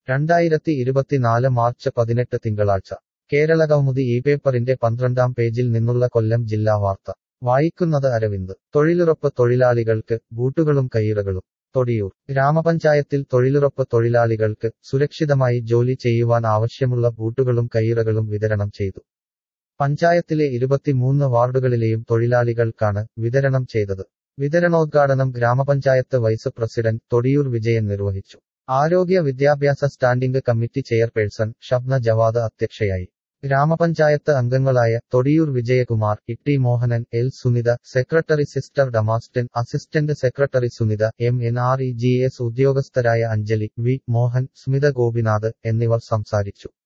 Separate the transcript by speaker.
Speaker 1: രണ്ടായിരത്തി ഇരുപത്തിനാല് മാർച്ച് പതിനെട്ട് തിങ്കളാഴ്ച കേരള കൗമുദി ഈ പേപ്പറിന്റെ പന്ത്രണ്ടാം പേജിൽ നിന്നുള്ള കൊല്ലം ജില്ലാ വാർത്ത വായിക്കുന്നത് അരവിന്ദ് തൊഴിലുറപ്പ് തൊഴിലാളികൾക്ക് ബൂട്ടുകളും കയ്യിറകളും തൊടിയൂർ ഗ്രാമപഞ്ചായത്തിൽ തൊഴിലുറപ്പ് തൊഴിലാളികൾക്ക് സുരക്ഷിതമായി ജോലി ചെയ്യുവാൻ ആവശ്യമുള്ള ബൂട്ടുകളും കയ്യിറകളും വിതരണം ചെയ്തു പഞ്ചായത്തിലെ ഇരുപത്തിമൂന്ന് വാർഡുകളിലെയും തൊഴിലാളികൾക്കാണ് വിതരണം ചെയ്തത് വിതരണോദ്ഘാടനം ഗ്രാമപഞ്ചായത്ത് വൈസ് പ്രസിഡന്റ് തൊടിയൂർ വിജയൻ നിർവഹിച്ചു ആരോഗ്യ വിദ്യാഭ്യാസ standing committee chairperson Shabna Jawad അധ്യക്ഷയായി ഗ്രാമപഞ്ചായത്ത് അംഗങ്ങളായ Thodiyoor Vijayakumar Itty Mohanan L Sunitha secretary sister Damastan assistant secretary Sunitha M N R E G S ഉദ്യോഗസ്ഥരായ അഞ്ജലി വി മോഹൻ സ്മിത ഗോപിനാഥ് എന്നിവർ സംസാരിച്ചു